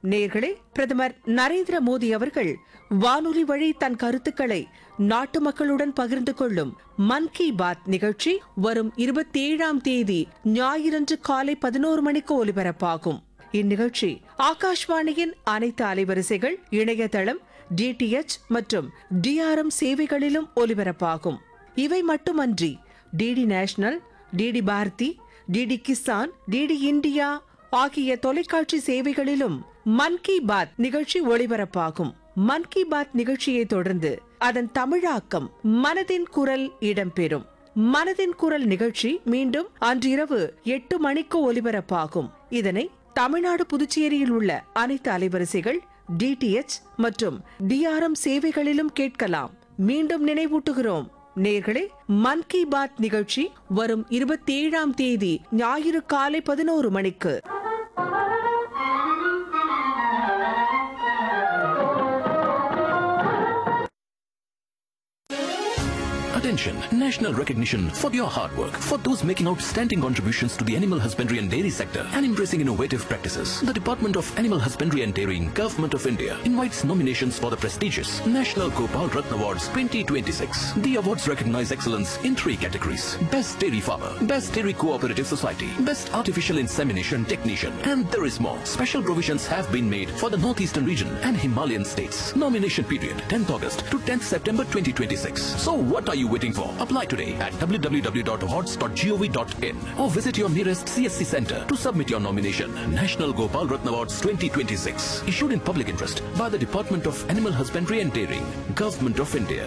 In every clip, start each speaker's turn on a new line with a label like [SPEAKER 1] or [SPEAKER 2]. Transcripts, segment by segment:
[SPEAKER 1] நேர்களே பிரதமர் நரேந்திர மோடி அவர்கள் வானொலி வழி தன் கருத்துக்களை நாட்டு மக்களுடன் பகிர்ந்து கொள்ளும் மன் கி பாத் நிகழ்ச்சி வரும் இருபத்தி ஏழாம் தேதி ஞாயிறன்று காலை பதினோரு மணிக்கு ஒலிபரப்பாகும் இந்நிகழ்ச்சி ஆகாஷ்வாணியின் அனைத்து அலைவரிசைகள் இணையதளம் டிடிஎச் மற்றும் டிஆர்எம் சேவைகளிலும் ஒலிபரப்பாகும் இவை மட்டுமன்றி DD national DD Bharati DD Kisan DD India ஆகிய தொலைக்காட்சி சேவைகளிலும் மன் கி பாத் நிகழ்ச்சி ஒளிபரப்பாகும் மன் கி பாத் நிகழ்ச்சியை தொடர்ந்து அதன் தமிழாக்கம் மனதின் குரல் இடம்பெறும் மனதின் குரல் நிகழ்ச்சி மீண்டும் அன்றிரவு எட்டு மணிக்கு ஒலிபரப்பாகும் இதனை தமிழ்நாடு புதுச்சேரியில் உள்ள அனைத்து அலைவரிசைகள் டிடிஎச் மற்றும் டிஆர்எம் சேவைகளிலும் கேட்கலாம் மீண்டும் நினைவூட்டுகிறோம் நேர்களே மன் கி பாத் நிகழ்ச்சி வரும் இருபத்தி ஏழாம் தேதி ஞாயிறு காலை பதினோரு மணிக்கு
[SPEAKER 2] Attention! National recognition for your hard work. For those making outstanding contributions to the animal husbandry and dairy sector and embracing innovative practices, the Department of Animal Husbandry and Dairying, Government of India invites nominations for the prestigious National Gopal Ratna Awards 2026. The awards recognize excellence in three categories. Best Dairy Farmer, Best Dairy Cooperative Society, Best Artificial Insemination Technician, and there is more. Special provisions have been made for the Northeastern region and Himalayan states. Nomination period 10th August to 10th September 2026. So what are you waiting for? Apply today at www.awards.gov.in or visit your nearest CSC center to submit your nomination. National Gopal Ratna Awards 2026 issued in public interest by the Department of Animal Husbandry and Dairying, Government of India.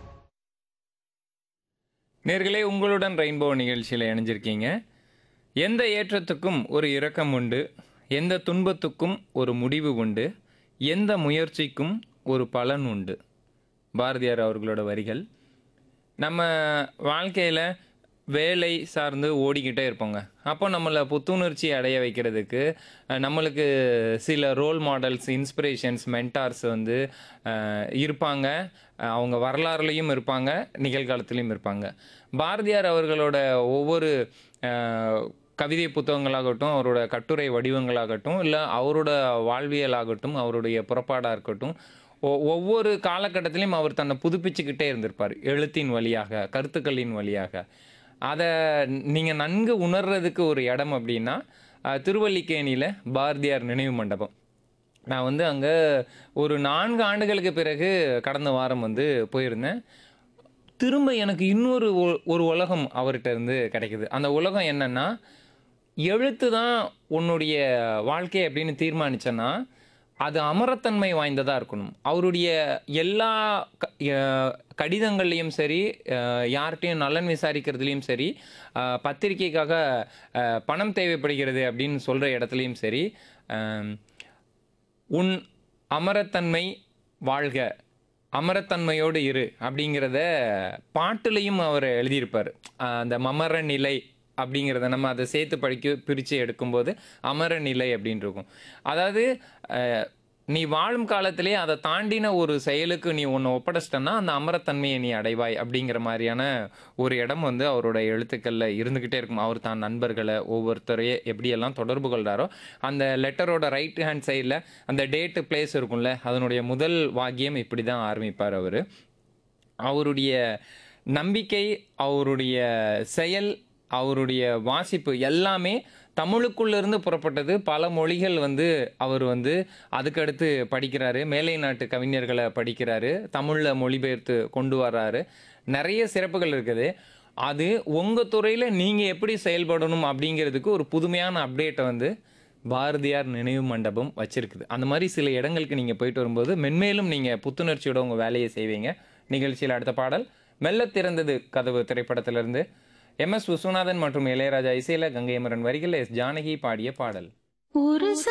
[SPEAKER 3] நேர்களே உங்களுடன் rainbow நிகழ்ச்சியில் இணைஞ்சிருக்கீங்க எந்த ஏற்றத்துக்கும் ஒரு இரக்கம் உண்டு எந்த துன்பத்துக்கும் ஒரு முடிவு உண்டு எந்த முயற்சிக்கும் ஒரு பலன் உண்டு பாரதியார் அவர்களோட வரிகள் நம்ம வாழ்க்கையில் வேலை சார்ந்து ஓடிக்கிட்டே இருப்போங்க அப்போ நம்மளை புத்துணர்ச்சி அடைய வைக்கிறதுக்கு அஹ், நம்மளுக்கு சில ரோல் மாடல்ஸ் இன்ஸ்பிரேஷன்ஸ் மென்டார்ஸ் வந்து அஹ், இருப்பாங்க அஹ், அவங்க வரலாறுலையும் இருப்பாங்க நிகழ்காலத்துலேயும் இருப்பாங்க பாரதியார் அவர்களோட ஒவ்வொரு அஹ், கவிதை புத்தகங்களாகட்டும் அவரோட கட்டுரை வடிவங்களாகட்டும் இல்லை அவரோட வாழ்வியலாகட்டும் அவருடைய புறப்பாடாக இருக்கட்டும் ஒ- ஒவ்வொரு காலகட்டத்திலையும் அவர் தன்னை புதுப்பிச்சுக்கிட்டே இருந்திருப்பார் எழுத்தின் வழியாக கருத்துக்களின் வழியாக அதை நீங்கள் நன்கு உணர்றதுக்கு ஒரு இடம் அப்படின்னா அஹ், திருவல்லிக்கேணியில் பாரதியார் நினைவு மண்டபம் நான் வந்து அங்கே ஒரு நான்கு ஆண்டுகளுக்கு பிறகு கடந்த வாரம் வந்து போயிருந்தேன் திரும்ப எனக்கு இன்னொரு ஒ- ஒரு உலகம் அவர்கிட்ட இருந்து கிடைக்குது அந்த உலகம் என்னன்னா எழுத்து தான் உன்னுடைய வாழ்க்கை அப்படின்னு தீர்மானிச்சேன்னா அது அமரத்தன்மை வாய்ந்ததாக இருக்கணும் அவருடைய எல்லா க- அஹ் கடிதங்கள்லையும் சரி அஹ் யார்கிட்டையும் நலன் விசாரிக்கிறதுலையும் சரி அஹ் பத்திரிக்கைக்காக அஹ் பணம் தேவைப்படுகிறது அப்படின்னு சொல்கிற இடத்துலையும் சரி அஹ் உன் அமரத்தன்மை வாழ்க அமரத்தன்மையோடு இரு அப்படிங்கிறத பாட்டுலையும் அவர் எழுதியிருப்பார் ஆஹ் அந்த மமர நிலை அப்படிங்கிறத நம்ம அதை சேர்த்து படிக்க பிரித்து எடுக்கும்போது அமர நிலை அப்படின்னு இருக்கும் அதாவது ஆஹ் நீ வாழும் காலத்திலே அதை தாண்டின ஒரு செயலுக்கு நீ ஒன்று ஒப்படைச்சிட்டன்னா அந்த அமரத்தன்மையை நீ அடைவாய் அப்படிங்கிற மாதிரியான ஒரு இடம் வந்து அவரோட எழுத்துக்களில் இருந்துக்கிட்டே இருக்கும் அவர் தான் நண்பர்களை ஒவ்வொருத்தரையே எப்படியெல்லாம் தொடர்பு கொள்கிறாரோ அந்த லெட்டரோட ரைட் ஹேண்ட் சைடில் அந்த டேட்டு பிளேஸ் இருக்கும்ல அதனுடைய முதல் வாக்கியம் இப்படி தான் ஆரம்பிப்பார் அவர் அவருடைய நம்பிக்கை அவருடைய செயல் அவருடைய வாசிப்பு எல்லாமே தமிழுக்குள்ளேருந்து புறப்பட்டது பல மொழிகள் வந்து அவர் வந்து அதுக்கடுத்து படிக்கிறாரு மேலை நாட்டு கவிஞர்களை படிக்கிறாரு தமிழில் மொழிபெயர்த்து கொண்டு வர்றாரு நிறைய சிறப்புகள் இருக்குது அது உங்கள் துறையில் நீங்கள் எப்படி செயல்படணும் அப்படிங்கிறதுக்கு ஒரு புதுமையான அப்டேட்டை வந்து பாரதியார் நினைவு மண்டபம் வச்சிருக்குது அந்த மாதிரி சில இடங்களுக்கு நீங்கள் போயிட்டு வரும்போது மென்மேலும் நீங்கள் புத்துணர்ச்சியோட உங்கள் வேலையை செய்வீங்க நிகழ்ச்சியில் அடுத்த பாடல் மெல்ல திறந்தது கதவு திரைப்படத்திலிருந்து எம் எஸ் விஸ்வநாதன் மற்றும் இளையராஜா இசையில கங்கை அமரன் வரிகள் எஸ் ஜானகி பாடிய பாடல்
[SPEAKER 4] ஒரு